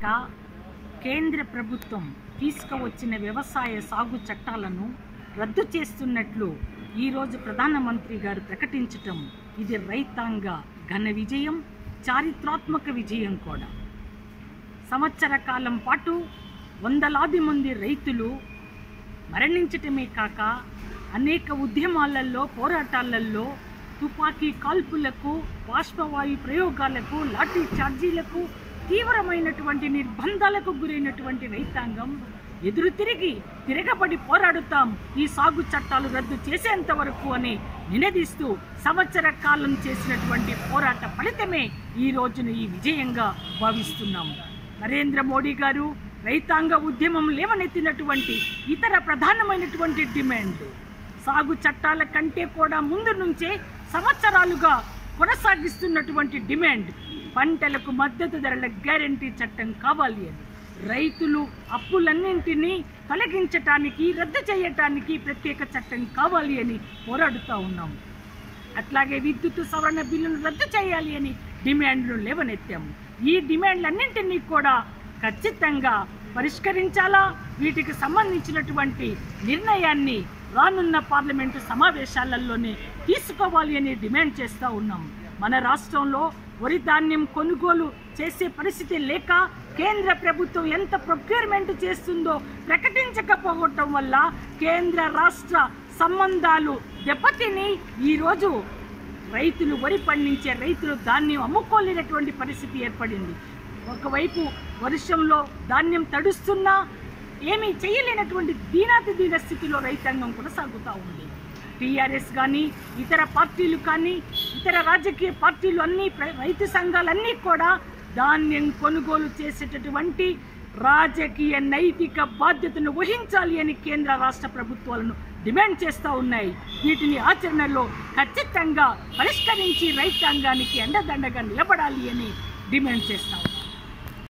లేక కేంద్ర ప్రభుత్వం తీసుకువచ్చిన వ్యవసాయ సాగు చట్టాలను రద్దు చేస్తున్నట్లు ఈరోజు ప్రధానమంత్రి గారు ప్రకటించటం ఇది రైతాంగ ఘన విజయం చారిత్రాత్మక విజయం కూడా సంవత్సర కాలం పాటు వందలాది మంది రైతులు మరణించటమే కాక అనేక ఉద్యమాలలో పోరాటాలలో తుపాకీ కాల్పులకు బాష్పవాయు ప్రయోగాలకు లాఠీ ఛార్జీలకు తీవ్రమైనటువంటి నిర్బంధాలకు గురైనటువంటి రైతాంగం ఎదురు తిరిగి తిరగబడి పోరాడుతాం ఈ సాగు చట్టాలు రద్దు చేసేంత వరకు అని నినదిస్తూ సంవత్సర కాలం చేసినటువంటి పోరాట ఫలితమే ఈ రోజున ఈ విజయంగా భావిస్తున్నాము నరేంద్ర మోడీ గారు రైతాంగ ఉద్యమం లేవనెత్తినటువంటి ఇతర ప్రధానమైనటువంటి డిమాండ్లు సాగు చట్టాల కంటే కూడా ముందు నుంచే సంవత్సరాలుగా కొనసాగిస్తున్నటువంటి డిమాండ్ పంటలకు మద్దతు ధరల గ్యారంటీ చట్టం కావాలి అని రైతులు అప్పులన్నింటినీ తొలగించటానికి రద్దు చేయటానికి ప్రత్యేక చట్టం కావాలి అని పోరాడుతూ ఉన్నాం అట్లాగే విద్యుత్ సవరణ బిల్లును రద్దు చేయాలి అని డిమాండ్లు లేవనెత్తాము ఈ డిమాండ్లన్నింటినీ కూడా ఖచ్చితంగా పరిష్కరించాలా వీటికి సంబంధించినటువంటి నిర్ణయాన్ని రానున్న పార్లమెంటు సమావేశాలలోనే తీసుకోవాలి అని డిమాండ్ చేస్తూ ఉన్నాం మన రాష్ట్రంలో వరి ధాన్యం కొనుగోలు చేసే పరిస్థితి లేక కేంద్ర ప్రభుత్వం ఎంత ప్రొక్యూర్మెంట్ చేస్తుందో ప్రకటించకపోవటం వల్ల కేంద్ర రాష్ట్ర సంబంధాలు దెబ్బతిని ఈరోజు రైతులు వరి పండించే రైతులు ధాన్యం అమ్ముకోలేనటువంటి పరిస్థితి ఏర్పడింది ఒకవైపు వర్షంలో ధాన్యం తడుస్తున్నా ఏమీ చేయలేనటువంటి దీనాతి దీన స్థితిలో రైతాంగం కొనసాగుతూ ఉంది టీఆర్ఎస్ కానీ ఇతర పార్టీలు కానీ ఇతర రాజకీయ పార్టీలు అన్నీ ప్ర- రైతు సంఘాలన్నీ కూడా ధాన్యం కొనుగోలు చేసేటటువంటి రాజకీయ నైతిక బాధ్యతను వహించాలి అని కేంద్ర రాష్ట్ర ప్రభుత్వాలను డిమాండ్ చేస్తూ ఉన్నాయి వీటిని ఆచరణలో ఖచ్చితంగా పరిష్కరించి రైతాంగానికి అండదండగా నిలబడాలి అని డిమాండ్ చేస్తా ఉన్నాం